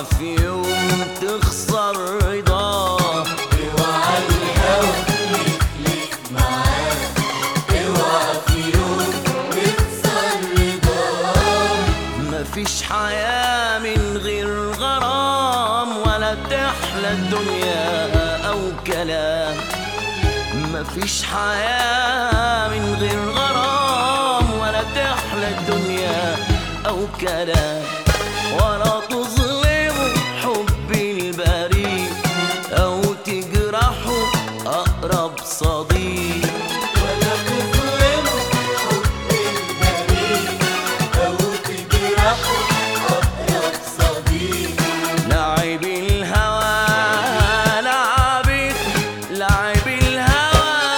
اوعى في يوم تخسر رضاه اوعى الهوى يخلف معاك اوعى في يوم تكسر رضاك مفيش حياة من غير غرام ولا تحلى الدنيا أو كلام مفيش حياة من غير غرام ولا تحلى الدنيا أو كلام ولا تظلم حب البريء أو تجرحه أقرب صديق ولا تظلم حب البريء او تجرحه اقرب صديق لعب الهوى لعبت لعب الهوى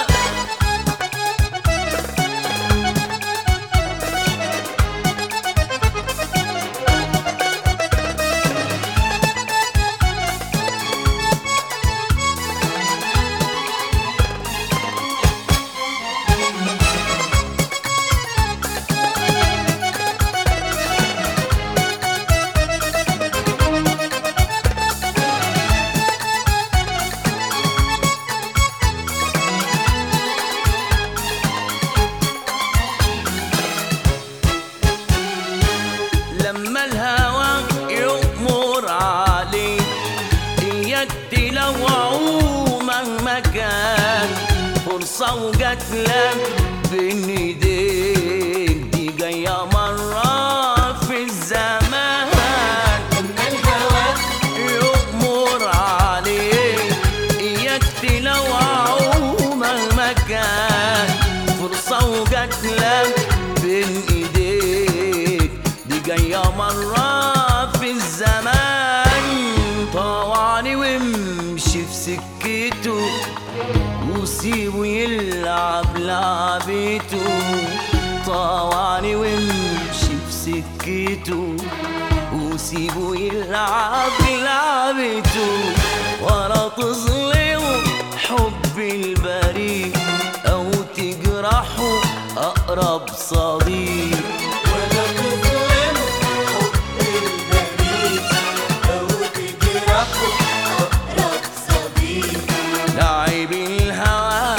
لما الهوى يؤمر عليك اياك تلوعه مهما كان فرصة وجات لك بين ايديك دي جاية مرة في الزمان لما الهوى يؤمر عليك اياك تلوعه مهما كان فرصة وجات لك بين ايديك دي جاية مرة في الزمان طوعني وامشي في سكته وسيبه يلعب لعبته طوعني وامشي في سكته وسيبه يلعب لعبته ولا تظلمه حب البريء او تجرحه اقرب صديق ولا تظلم حب البريء او تجرحه اقرب صديق لعب الهوى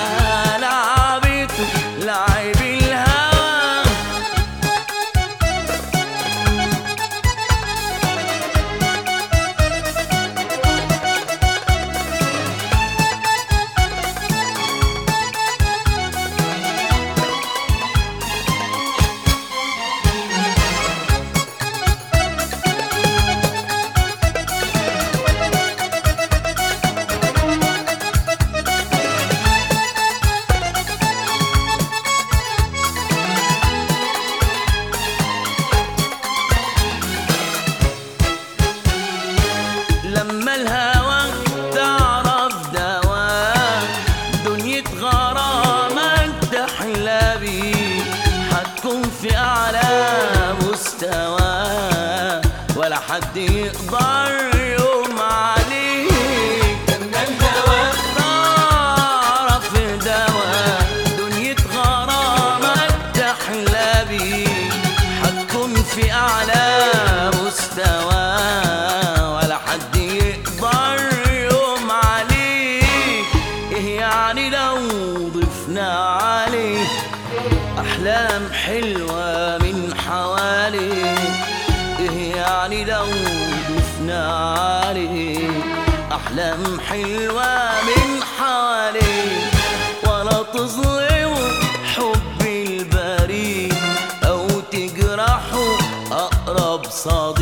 لعبته لعب الهوى لما الهوى تعرف دواء دنيا غرامك تحلى بيه هتكون في أعلى مستوى ولا حد يقدر يوم عليك لما الهوى تعرف دواء دنيا غرامك تحلى بيه هتكون في أعلى مستوى ولا حد يقدر يوم عليك إيه يعني لو ضفنا عليه أحلام حلوة من حواليك إيه يعني لو ضفنا عليه أحلام حلوة من حواليك ولا تظلم حب البريء أو تجرحه أقرب صديق